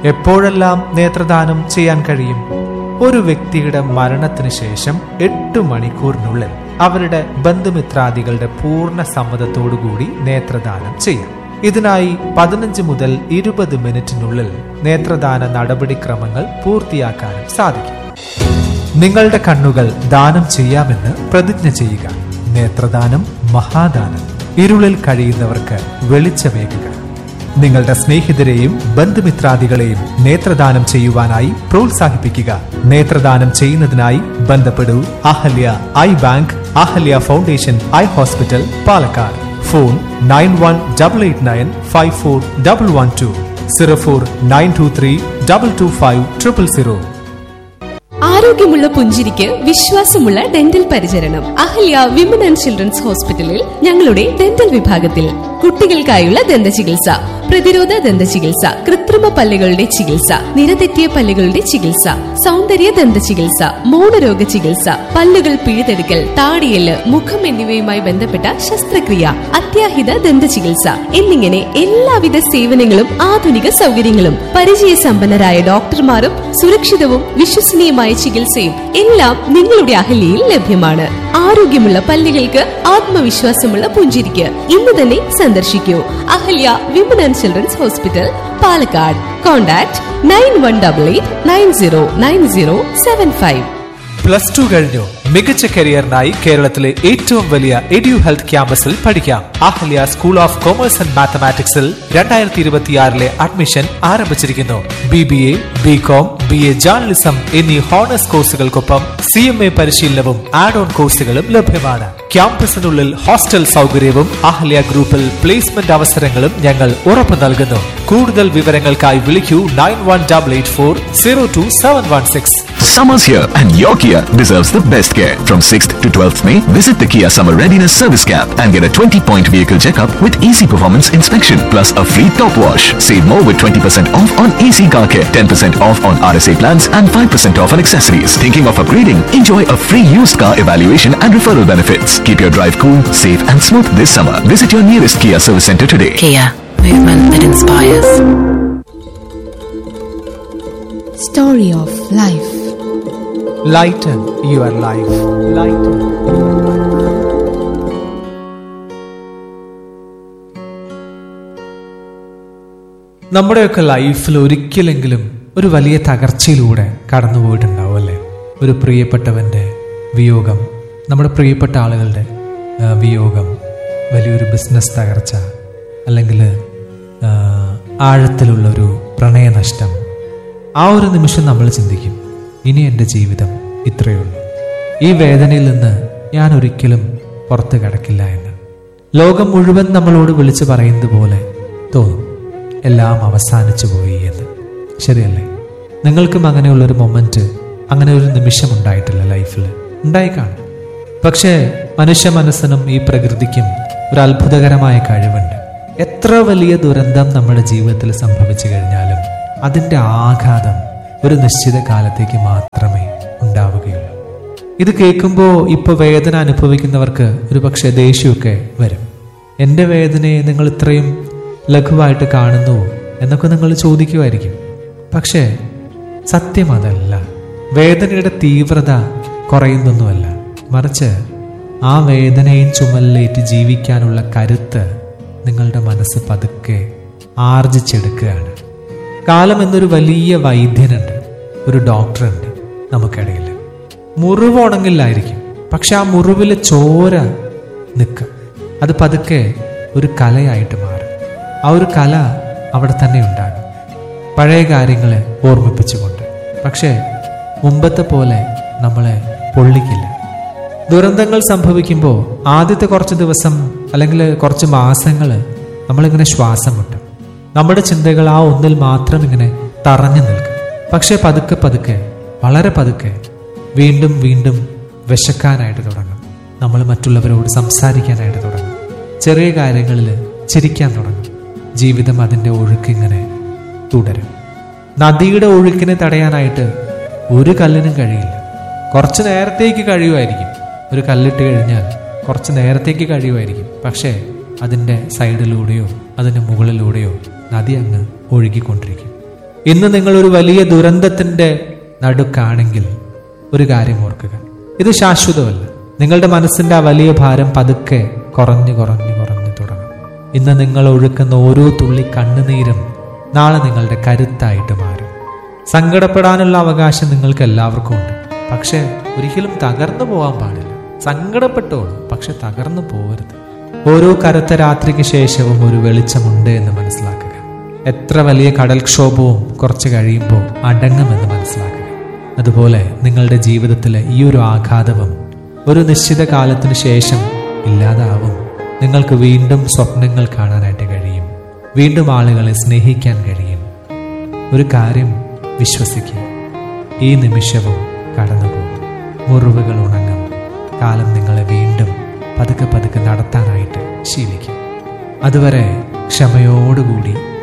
എപ്പോഴെല്ലാം നേത്രദാനം ചെയ്യാൻ കഴിയും ഒരു വ്യക്തിയുടെ മരണത്തിന് ശേഷം എട്ട് മണിക്കൂറിനുള്ളിൽ അവരുടെ ബന്ധുമിത്രാദികളുടെ പൂർണ്ണ സമ്മതത്തോടുകൂടി നേത്രദാനം ചെയ്യാം ഇതിനായി പതിനഞ്ച് മുതൽ ഇരുപത് മിനിറ്റിനുള്ളിൽ നേത്രദാന നടപടിക്രമങ്ങൾ പൂർത്തിയാക്കാനും സാധിക്കും നിങ്ങളുടെ കണ്ണുകൾ ദാനം ചെയ്യാമെന്ന് പ്രതിജ്ഞ ചെയ്യുക നേത്രദാനം മഹാദാനം ഇരുളിൽ കഴിയുന്നവർക്ക് വെളിച്ചമേകുക നിങ്ങളുടെ സ്നേഹിതരെയും ബന്ധുമിത്രാദികളെയും നേത്രദാനം ചെയ്യുവാനായി പ്രോത്സാഹിപ്പിക്കുക നേത്രദാനം ചെയ്യുന്നതിനായി ബന്ധപ്പെടൂ Ahalya eye bank Ahalya foundation eye hospital Palakkad phone nine one double eight nine five four double one two zero four nine two three double two five triple zero ആരോഗ്യമുള്ള പുഞ്ചിരിക്ക് വിശ്വാസമുള്ള ഡെന്റൽ പരിചരണം അഹല്യ വിമൻ ആൻഡ് ചിൽഡ്രൻസ് ഹോസ്പിറ്റലിൽ ഞങ്ങളുടെ ഡെന്റൽ വിഭാഗത്തിൽ കുട്ടികൾക്കായുള്ള ദന്ത ചികിത്സ പ്രതിരോധ ദന്ത ചികിത്സ കൃത്രിമ പല്ലുകളുടെ ചികിത്സ നിരതെറ്റിയ പല്ലുകളുടെ ചികിത്സ സൗന്ദര്യ ദന്ത ചികിത്സ മൗനരോഗ ചികിത്സ പല്ലുകൾ പിഴുതെടുക്കൽ താടിയല് മുഖം എന്നിവയുമായി ബന്ധപ്പെട്ട ശസ്ത്രക്രിയ അത്യാഹിത ദന്ത ചികിത്സ എന്നിങ്ങനെ എല്ലാവിധ സേവനങ്ങളും ആധുനിക സൗകര്യങ്ങളും പരിചയസമ്പന്നരായ ഡോക്ടർമാരും സുരക്ഷിതവും വിശ്വസനീയമായ ചികിത്സയും എല്ലാം നിങ്ങളുടെ അഹല്യയിൽ ലഭ്യമാണ് ആരോഗ്യമുള്ള പല്ലുകൾക്ക് ആത്മവിശ്വാസമുള്ള പുഞ്ചിരിക്ക് ഇന്ന് തന്നെ സന്ദർശിക്കൂ Ahalya women and children's hospital Palakkad contact nine one double eight nine zero nine zero seven five plus two കഴിഞ്ഞു മികച്ച കരിയറിനായി കേരളത്തിലെ ഏറ്റവും വലിയ എഡ്യു ഹെൽത്ത് ക്യാമ്പസിൽ പഠിക്കാം Ahalya school of commerce and മാത്തമാറ്റിക്സിൽ രണ്ടായിരത്തി ഇരുപത്തിയാറിലെ അഡ്മിഷൻ ആരംഭിച്ചിരിക്കുന്നു B B A B com B A journalism എന്നീ ഹോണേഴ്സ് കോഴ്സുകൾക്കൊപ്പം സി എം എ പരിശീലനവും ആഡ് ഓൺ കോഴ്സുകളും ലഭ്യമാണ് ക്യാമ്പസിനുള്ളിൽ ഹോസ്റ്റൽ സൗകര്യവും അഹല്യ ഗ്രൂപ്പിൽ പ്ലേസ്മെന്റ് അവസരങ്ങളും ഞങ്ങൾ ഉറപ്പു നൽകുന്നു കൂടുതൽ വിവരങ്ങൾക്കായി വിളിക്കൂ nine one double eight four zero two seven one six Summer's here and your Kia deserves the best care. From 6th to 12th May, visit the Kia Summer Readiness Service Camp and get a 20-point vehicle checkup with easy performance inspection plus a free top wash. Save more with 20% off on AC car care, 10% off on RSA plans and 5% off on accessories. Thinking of upgrading? Enjoy a free used car evaluation and referral benefits. Keep your drive cool, safe and smooth this summer. Visit your nearest Kia service center today. Kia, movement that inspires. Story of Life. Lighten your life. Lighten. നമ്മുടെയൊക്കെ ലൈഫിൽ ഒരിക്കലെങ്കിലും ഒരു വലിയ തകർച്ചയിലൂടെ കടന്നു പോയിട്ടുണ്ടാവും അല്ലേ ഒരു പ്രിയപ്പെട്ടവന്റെ വിയോഗം നമ്മുടെ പ്രിയപ്പെട്ട ആളുകളുടെ ആ, വിയോഗം വലിയൊരു ബിസിനസ് തകർച്ച അല്ലെങ്കിൽ ആ, ആഴത്തിലുള്ള ഒരു പ്രണയനഷ്ടം ആ ഒരു നിമിഷം നമ്മൾ ചിന്തിക്കും ഇനി എൻ്റെ ജീവിതം ഇത്രയേ ഉള്ളൂ ഈ വേദനയിൽ നിന്ന് ഞാൻ ഒരിക്കലും പുറത്ത് കിടക്കില്ല എന്ന് ലോകം മുഴുവൻ നമ്മളോട് വിളിച്ചു പറയുന്നത് പോലെ തോന്നും എല്ലാം അവസാനിച്ചു പോയി എന്ന് ശരിയല്ലേ നിങ്ങൾക്കും അങ്ങനെയുള്ളൊരു മൊമെന്റ് അങ്ങനെ ഒരു നിമിഷം ഉണ്ടായിട്ടില്ല ലൈഫിൽ ഉണ്ടായി കാണും പക്ഷേ മനുഷ്യ മനസ്സിനും ഈ പ്രകൃതിക്കും ഒരു അത്ഭുതകരമായ കഴിവുണ്ട് എത്ര വലിയ ദുരന്തം നമ്മുടെ ജീവിതത്തിൽ സംഭവിച്ചു കഴിഞ്ഞാലും അതിൻ്റെ ആഘാതം ഒരു നിശ്ചിത കാലത്തേക്ക് മാത്രമേ ഉണ്ടാവുകയുള്ളൂ ഇത് കേൾക്കുമ്പോൾ ഇപ്പോൾ വേദന അനുഭവിക്കുന്നവർക്ക് ഒരു പക്ഷേ ദേഷ്യമൊക്കെ വരും എൻ്റെ വേദനയെ നിങ്ങൾ ഇത്രയും ലഘുവായിട്ട് കാണുന്നുവോ എന്നൊക്കെ നിങ്ങൾ ചോദിക്കുമായിരിക്കും പക്ഷേ സത്യം അതല്ല വേദനയുടെ തീവ്രത കുറയുന്നൊന്നുമല്ല മറിച്ച് ആ വേദനയും ചുമലിലേറ്റ് ജീവിക്കാനുള്ള കരുത്ത് നിങ്ങളുടെ മനസ്സ് പതുക്കെ ആർജിച്ചെടുക്കുകയാണ് കാലം എന്നൊരു വലിയ വൈദ്യനുണ്ട് ഒരു ഡോക്ടറുണ്ട് നമുക്കിടയിൽ മുറിവ് ഉണങ്ങില്ലായിരിക്കും പക്ഷെ ആ മുറിവിലെ ചോര നിൽക്കും അത് പതുക്കെ ഒരു കലയായിട്ട് മാറും ആ ഒരു കല അവിടെ തന്നെ ഉണ്ടാകും പഴയ കാര്യങ്ങളെ ഓർമ്മിപ്പിച്ചുകൊണ്ട് പക്ഷേ മുമ്പത്തെ പോലെ നമ്മളെ പൊള്ളിക്കില്ല ദുരന്തങ്ങൾ സംഭവിക്കുമ്പോൾ ആദ്യത്തെ കുറച്ച് ദിവസം അല്ലെങ്കിൽ കുറച്ച് മാസങ്ങൾ നമ്മളിങ്ങനെ ശ്വാസം മുട്ടും നമ്മുടെ ചിന്തകൾ ആ ഒന്നിൽ മാത്രം ഇങ്ങനെ തറഞ്ഞു നിൽക്കും പക്ഷേ പതുക്കെ പതുക്കെ വളരെ പതുക്കെ വീണ്ടും വീണ്ടും വിശക്കാനായിട്ട് തുടങ്ങും നമ്മൾ മറ്റുള്ളവരോട് സംസാരിക്കാനായിട്ട് തുടങ്ങും ചെറിയ കാര്യങ്ങളിൽ ചിരിക്കാൻ തുടങ്ങും ജീവിതം അതിൻ്റെ ഒഴുക്കിങ്ങനെ തുടരും നദിയുടെ ഒഴുക്കിനെ തടയാനായിട്ട് ഒരു കല്ലിനും കഴിയില്ല കുറച്ച് നേരത്തേക്ക് കഴിയുമായിരിക്കും ഒരു കല്ലിട്ട് കഴിഞ്ഞാൽ കുറച്ച് നേരത്തേക്ക് കഴിയുമായിരിക്കും പക്ഷേ അതിൻ്റെ സൈഡിലൂടെയോ അതിൻ്റെ മുകളിലൂടെയോ നദി അങ്ങ് ഒഴുകിക്കൊണ്ടിരിക്കും ഇന്ന് നിങ്ങൾ ഒരു വലിയ ദുരന്തത്തിന്റെ നടുക്കാണെങ്കിൽ ഒരു കാര്യം ഓർക്കുക ഇത് ശാശ്വതമല്ല നിങ്ങളുടെ മനസ്സിന്റെ ആ വലിയ ഭാരം പതുക്കെ കുറഞ്ഞു കുറഞ്ഞു കുറഞ്ഞു തുടങ്ങും ഇന്ന് നിങ്ങൾ ഒഴുക്കുന്ന ഓരോ തുള്ളി കണ്ണുനീരും നാളെ നിങ്ങളുടെ കരുത്തായിട്ട് മാറും സങ്കടപ്പെടാനുള്ള അവകാശം നിങ്ങൾക്ക് എല്ലാവർക്കും ഉണ്ട് പക്ഷെ ഒരിക്കലും തകർന്നു പോകാൻ പാടില്ല സങ്കടപ്പെട്ടോളൂ പക്ഷെ തകർന്നു പോകരുത് ഓരോ കറുത്ത രാത്രിക്ക് ശേഷവും ഒരു വെളിച്ചമുണ്ട് എന്ന് മനസ്സിലാക്കുക എത്ര വലിയ കടൽക്ഷോഭവും കുറച്ച് കഴിയുമ്പോൾ അടങ്ങുമെന്ന് മനസ്സിലാക്കുക അതുപോലെ നിങ്ങളുടെ ജീവിതത്തിലെ ഈ ഒരു ആഘാതവും ഒരു നിശ്ചിത കാലത്തിന് ശേഷം ഇല്ലാതാവും നിങ്ങൾക്ക് വീണ്ടും സ്വപ്നങ്ങൾ കാണാനായിട്ട് കഴിയും വീണ്ടും ആളുകളെ സ്നേഹിക്കാൻ കഴിയും ഒരു കാര്യം വിശ്വസിക്കുക ഈ നിമിഷവും കടന്നുപോകും മുറിവുകൾ ഉണങ്ങും കാലം നിങ്ങളെ വീണ്ടും പതുക്കെ പതുക്കെ നടത്താനായിട്ട് ശീലിക്കും അതുവരെ ക്ഷമയോടുകൂടി